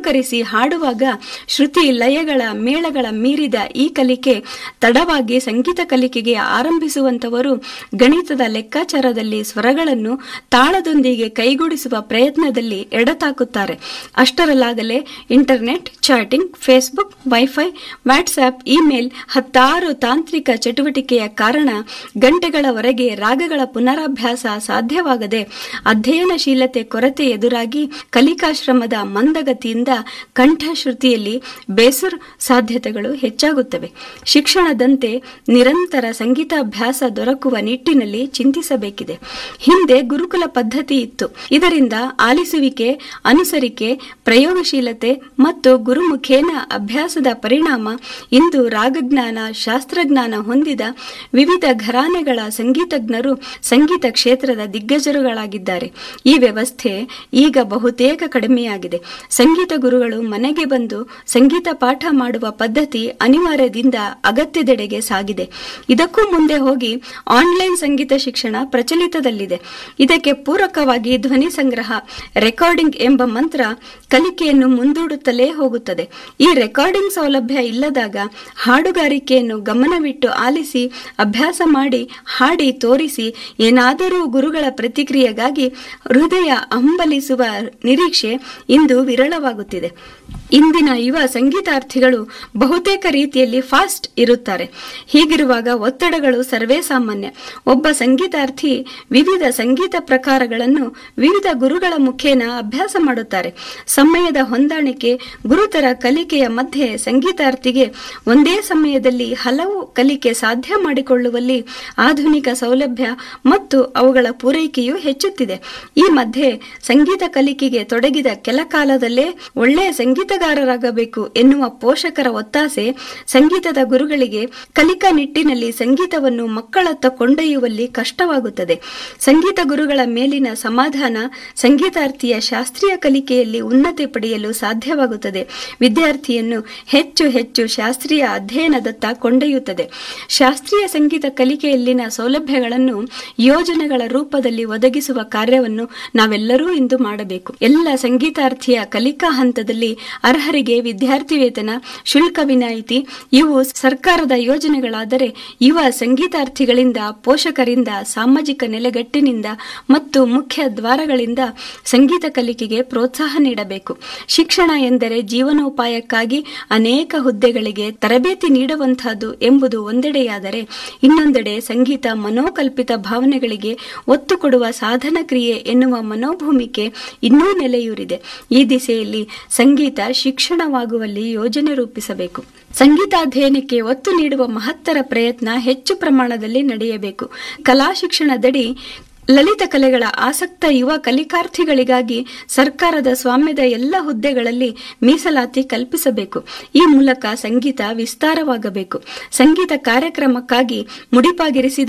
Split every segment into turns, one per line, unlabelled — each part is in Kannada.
ಅನುಕರಿಸಿ ಹಾಡುವಾಗ ಶ್ರುತಿ ಲಯಗಳ ಮೇಳಗಳ ಮೀರಿದ ಈ ಕಲಿಕೆ ತಡವಾಗಿ ಸಂಗೀತ ಕಲಿಕೆಗೆ ಆರಂಭಿಸುವಂತವರು ಗಣಿತದ ಲೆಕ್ಕಾಚಾರದಲ್ಲಿ ಸ್ವರಗಳನ್ನು ತಾಳದೊಂದಿಗೆ ಕೈಗೂಡಿಸುವ ಪ್ರಯತ್ನದಲ್ಲಿ ಎಡತಾಕುತ್ತಾರೆ ಅಷ್ಟರಲ್ಲಾಗಲೇ internet chatting Facebook wifi WhatsApp email ಹತ್ತಾರು ತಾಂತ್ರಿಕ ಚಟುವಟಿಕೆಯ ಕಾರಣ ಗಂಟೆಗಳವರೆಗೆ ರಾಗಗಳ ಪುನರಾಭ್ಯಾಸ ಸಾಧ್ಯವಾಗದೆ ಅಧ್ಯಯನಶೀಲತೆ ಕೊರತೆ ಎದುರಾಗಿ ಕಲಿಕಾಶ್ರಮದ ಮಂದಗತಿಯಿಂದ ಕಂಠಶ್ರುತಿಯಲ್ಲಿ ಬೇಸರ್ ಸಾಧ್ಯತೆಗಳು ಹೆಚ್ಚಾಗುತ್ತವೆ ಶಿಕ್ಷಣದಂತೆ ನಿರಂತರ ಸಂಗೀತಾಭ್ಯಾಸ ದೊರಕುವ ನಿಟ್ಟಿನಲ್ಲಿ ಚಿಂತಿಸಬೇಕಿದೆ ಹಿಂದೆ ಗುರುಕುಲ ಪದ್ಧತಿ ಇತ್ತು ಇದರಿಂದ ಆಲಿಸುವಿಕೆ ಅನುಸರಿಕೆ ಪ್ರಯೋಗಶೀಲತೆ ಮತ್ತು ಗುರುಮುಖೇನ ಅಭ್ಯಾಸದ ಪರಿಣಾಮ ಇಂದು ರಾಗಜ್ಞಾನ ಶಾಸ್ತ್ರಜ್ಞಾನ ಹೊಂದಿದ ವಿವಿಧ ಘರಾನೆಗಳ ಸಂಗೀತಜ್ಞರು ಸಂಗೀತ ಕ್ಷೇತ್ರದ ದಿಗ್ಗಜರುಗಳಾಗಿದ್ದಾರೆ ಈ ವ್ಯವಸ್ಥೆ ಈಗ ಬಹುತೇಕ ಕಡಿಮೆಯಾಗಿದೆ ಸಂಗೀತ ಗುರುಗಳು ಮನೆಗೆ ಬಂದು ಸಂಗೀತ ಪಾಠ ಮಾಡುವ ಪದ್ಧತಿ ಅನಿವಾರ್ಯದಿಂದ ಅಗತ್ಯದೆಡೆಗೆ ಸಾಗಿದೆ ಇದಕ್ಕೂ ಮುಂದೆ ಹೋಗಿ ಆನ್ಲೈನ್ ಸಂಗೀತ ಶಿಕ್ಷಣ ಪ್ರಚಲಿತದಲ್ಲಿದೆ ಇದಕ್ಕೆ ಪೂರಕವಾಗಿ ಧ್ವನಿ ಸಂಗ್ರಹ ರೆಕಾರ್ಡಿಂಗ್ ಎಂಬ ಮಂತ್ರ ಕಲಿಕೆಯನ್ನು ಮುಂದೂಡುತ್ತಲೇ ಹೋಗುತ್ತದೆ ಈ ರೆಕಾರ್ಡಿಂಗ್ ಸೌಲಭ್ಯ ಇಲ್ಲದಾಗ ಹಾಡುಗಾರಿಕೆಯನ್ನು ಗಮನವಿಟ್ಟು ಆಲಿಸಿ ಅಭ್ಯಾಸ ಮಾಡಿ ಹಾಡಿ ತೋರಿಸಿ ಏನಾದರೂ ಗುರುಗಳ ಪ್ರತಿಕ್ರಿಯೆಗಾಗಿ ಹೃದಯ ಹಂಬಲಿಸುವ ನಿರೀಕ್ಷೆ ಇಂದು ವಿರಳವಾಗುತ್ತಿದೆ ಇಂದಿನ ಯುವ ಸಂಗೀತಾರ್ಥಿಗಳು ಬಹುತೇಕ ರೀತಿಯಲ್ಲಿ ಫಾಸ್ಟ್ ಇರುತ್ತಾರೆ ಹೀಗಿರುವಾಗ ಒತ್ತಡಗಳು ಸರ್ವೇ ಸಾಮಾನ್ಯ ಒಬ್ಬ ಸಂಗೀತಾರ್ಥಿ ವಿವಿಧ ಸಂಗೀತ ಪ್ರಕಾರಗಳನ್ನು ವಿವಿಧ ಗುರುಗಳ ಮುಖೇನ ಅಭ್ಯಾಸ ಮಾಡುತ್ತಾರೆ ಸಮಯದ ಹೊಂದಾಣಿಕೆ ಗುರುತರ ಕಲಿಕೆಯ ಮಧ್ಯೆ ಸಂಗೀತಾರ್ಥಿಗೆ ಒಂದೇ ಸಮಯದಲ್ಲಿ ಹಲವು ಕಲಿಕೆ ಸಾಧ್ಯ ಮಾಡಿಕೊಳ್ಳುವಲ್ಲಿ ಆಧುನಿಕ ಸೌಲಭ್ಯ ಮತ್ತು ಅವುಗಳ ಪೂರೈಕೆಯು ಹೆಚ್ಚುತ್ತಿದೆ ಈ ಮಧ್ಯೆ ಸಂಗೀತ ಕಲಿಕೆಗೆ ತೊಡಗಿದ ಕೆಲ ಕಾಲದಲ್ಲೇ ಒಳ್ಳೆಯ ಸಂಗೀತಗಾರರಾಗಬೇಕು ಎನ್ನುವ ಪೋಷಕರ ಒತ್ತಾಸೆ ಸಂಗೀತದ ಗುರುಗಳಿಗೆ ಕಲಿಕಾ ನಿಟ್ಟಿನಲ್ಲಿ ಸಂಗೀತವನ್ನು ಮಕ್ಕಳತ್ತ ಕೊಂಡೊಯ್ಯುವಲ್ಲಿ ಕಷ್ಟವಾಗುತ್ತದೆ ಸಂಗೀತ ಗುರುಗಳ ಮೇಲಿನ ಸಮಾಧಾನ ಸಂಗೀತಾರ್ಥಿಯ ಶಾಸ್ತ್ರೀಯ ಕಲಿಕೆಯಲ್ಲಿ ಉನ್ನತಿ ಪಡೆಯಲು ಸಾಧ್ಯವಾಗುತ್ತದೆ ವಿದ್ಯಾರ್ಥಿಯನ್ನು ಹೆಚ್ಚು ಹೆಚ್ಚು ಶಾಸ್ತ್ರೀಯ ಅಧ್ಯಯನದತ್ತ ಕೊಂಡೊಯ್ಯುತ್ತದೆ ಶಾಸ್ತ್ರೀಯ ಸಂಗೀತ ಕಲಿಕೆಯಲ್ಲಿನ ಸೌಲಭ್ಯಗಳನ್ನು ಯೋಜನೆಗಳ ರೂಪದಲ್ಲಿ ಒದಗಿಸುವ ಕಾರ್ಯವನ್ನು ನಾವೆಲ್ಲರೂ ಇಂದು ಮಾಡಬೇಕು ಎಲ್ಲ ಸಂಗೀತಾರ್ಥಿಯ ಕಲಿಕಾ ಹಂತದಲ್ಲಿ ಅರ್ಹರಿಗೆ ವಿದ್ಯಾರ್ಥಿ ವೇತನ ಶುಲ್ಕ ವಿನಾಯಿತಿ ಇವು ಸರ್ಕಾರದ ಯೋಜನೆಗಳಾದರೆ ಯುವ ಸಂಗೀತಾರ್ಥಿಗಳಿಂದ ಪೋಷಕರಿಂದ ಸಾಮಾಜಿಕ ನೆಲೆಗಟ್ಟಿನಿಂದ ಮತ್ತು ಮುಖ್ಯ ದ್ವಾರಗಳಿಂದ ಸಂಗೀತ ಕಲಿಕೆಗೆ ಪ್ರೋತ್ಸಾಹ ನೀಡಬೇಕು ಶಿಕ್ಷಣ ಎಂದರೆ ಜೀವನೋಪಾಯಕ್ಕಾಗಿ ಅನೇಕ ಹುದ್ದೆಗಳಿಗೆ ತರಬೇತಿ ನೀಡುವಂತಹದ್ದು ಎಂಬುದು ಒಂದೆಡೆಯಾದರೆ ಇನ್ನೊಂದೆಡೆ ಸಂಗೀತ ಮನೋಕಲ್ಪಿತ ಭಾವನೆಗಳಿಗೆ ಒತ್ತು ಕೊಡುವ ಸಾಧನ ಕ್ರಿಯೆ ಎನ್ನುವ ಮನೋಭೂಮಿಕೆ ಇನ್ನೂ ನೆಲೆಯೂರಿದೆ ಈ ದಿಸೆಯಲ್ಲಿ ಸಂಗೀತ ಶಿಕ್ಷಣವಾಗುವಲ್ಲಿ ಯೋಜನೆ ರೂಪಿಸಬೇಕು ಸಂಗೀತಾಧ್ಯಯನಕ್ಕೆ ಒತ್ತು ನೀಡುವ ಮಹತ್ತರ ಪ್ರಯತ್ನ ಹೆಚ್ಚು ಪ್ರಮಾಣದಲ್ಲಿ ನಡೆಯಬೇಕು ಕಲಾ ಶಿಕ್ಷಣದಡಿ ಲಲಿತ ಕಲೆಗಳ ಆಸಕ್ತ ಯುವ ಕಲಿಕಾರ್ಥಿಗಳಿಗಾಗಿ ಸರ್ಕಾರದ ಸ್ವಾಮ್ಯದ ಎಲ್ಲ ಹುದ್ದೆಗಳಲ್ಲಿ ಮೀಸಲಾತಿ ಕಲ್ಪಿಸಬೇಕು ಈ ಮೂಲಕ ಸಂಗೀತ ವಿಸ್ತಾರವಾಗಬೇಕು ಸಂಗೀತ ಕಾರ್ಯಕ್ರಮಕ್ಕಾಗಿ ಮುಡಿಪಾಗಿರಿಸಿದ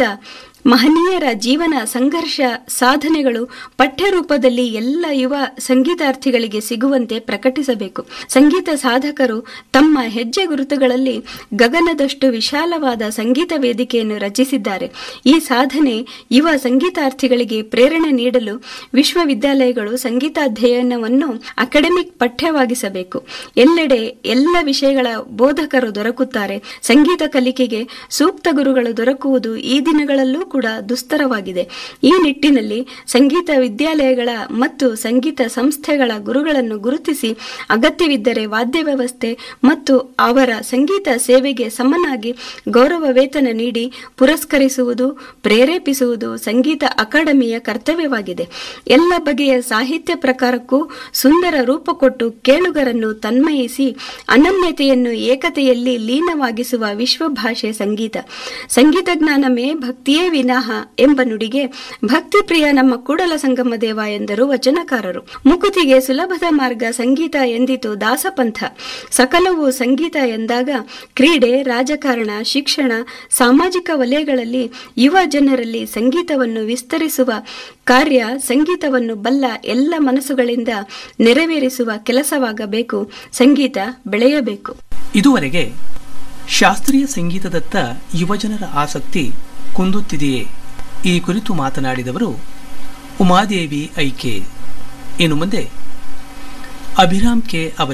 ಮಹನೀಯರ ಜೀವನ ಸಂಘರ್ಷ ಸಾಧನೆಗಳು ಪಠ್ಯರೂಪದಲ್ಲಿ ಎಲ್ಲ ಯುವ ಸಂಗೀತಾರ್ಥಿಗಳಿಗೆ ಸಿಗುವಂತೆ ಪ್ರಕಟಿಸಬೇಕು ಸಂಗೀತ ಸಾಧಕರು ತಮ್ಮ ಹೆಜ್ಜೆ ಗುರುತುಗಳಲ್ಲಿ ಗಗನದಷ್ಟು ವಿಶಾಲವಾದ ಸಂಗೀತ ವೇದಿಕೆಯನ್ನು ರಚಿಸಿದ್ದಾರೆ ಈ ಸಾಧನೆ ಯುವ ಸಂಗೀತಾರ್ಥಿಗಳಿಗೆ ಪ್ರೇರಣೆ ನೀಡಲು ವಿಶ್ವವಿದ್ಯಾಲಯಗಳು ಸಂಗೀತಾಧ್ಯಯನವನ್ನು ಅಕಾಡೆಮಿಕ್ ಪಠ್ಯವಾಗಿಸಬೇಕು ಎಲ್ಲೆಡೆ ಎಲ್ಲ ವಿಷಯಗಳ ಬೋಧಕರು ದೊರಕುತ್ತಾರೆ ಸಂಗೀತ ಕಲಿಕೆಗೆ ಸೂಕ್ತ ಗುರುಗಳು ದೊರಕುವುದು ಈ ದಿನಗಳಲ್ಲೂ ಕೂಡ ದುಸ್ತರವಾಗಿದೆ ಈ ನಿಟ್ಟಿನಲ್ಲಿ ಸಂಗೀತ ವಿದ್ಯಾಲಯಗಳ ಮತ್ತು ಸಂಗೀತ ಸಂಸ್ಥೆಗಳ ಗುರುಗಳನ್ನು ಗುರುತಿಸಿ ಅಗತ್ಯವಿದ್ದರೆ ವಾದ್ಯ ವ್ಯವಸ್ಥೆ ಮತ್ತು ಅವರ ಸಂಗೀತ ಸೇವೆಗೆ ಸಮನಾಗಿ ಗೌರವ ವೇತನ ನೀಡಿ ಪುರಸ್ಕರಿಸುವುದು ಪ್ರೇರೇಪಿಸುವುದು ಸಂಗೀತ ಅಕಾಡೆಮಿಯ ಕರ್ತವ್ಯವಾಗಿದೆ ಎಲ್ಲ ಬಗೆಯ ಸಾಹಿತ್ಯ ಪ್ರಕಾರಕ್ಕೂ ಸುಂದರ ರೂಪ ಕೊಟ್ಟು ಕೇಳುಗರನ್ನು ತನ್ಮಯಿಸಿ ಅನನ್ಯತೆಯನ್ನು ಏಕತೆಯಲ್ಲಿ ಲೀನವಾಗಿಸುವ ವಿಶ್ವಭಾಷೆ ಸಂಗೀತ ಸಂಗೀತ ಜ್ಞಾನಮೇ ಭಕ್ತಿಯೇ ವಿನಃ ಎಂಬ ನುಡಿಗೆ ಭಕ್ತಿ ಪ್ರಿಯ ನಮ್ಮ ಕೂಡಲ ಸಂಗಮ ದೇವ ಎಂದರು ವಚನಕಾರರು ಮುಕುತಿಗೆ ಸುಲಭದ ಮಾರ್ಗ ಸಂಗೀತ ಎಂದಿತು ದಾಸಪಂಥ ಸಕಲವು ಸಂಗೀತ ಎಂದಾಗ ಕ್ರೀಡೆ ರಾಜಕಾರಣ ಶಿಕ್ಷಣ ಸಾಮಾಜಿಕ ವಲಯಗಳಲ್ಲಿ ಯುವ ಜನರಲ್ಲಿ ಸಂಗೀತವನ್ನು ವಿಸ್ತರಿಸುವ ಕಾರ್ಯ ಸಂಗೀತವನ್ನು ಬಲ್ಲ ಎಲ್ಲ ಮನಸ್ಸುಗಳಿಂದ ನೆರವೇರಿಸುವ ಕೆಲಸವಾಗಬೇಕು ಸಂಗೀತ ಬೆಳೆಯಬೇಕು
ಇದುವರೆಗೆ ಶಾಸ್ತ್ರೀಯ ಸಂಗೀತದತ್ತ ಯುವಜನರ ಆಸಕ್ತಿ ಕುಂದುತ್ತಿದೆಯೇ ಈ ಕುರಿತು ಮಾತನಾಡಿದವರು ಉಮಾದೇವಿ ಐಕೆ ಇನ್ನು ಮುಂದೆ ಅಭಿರಾಮ್ ಕೆ ಅವರ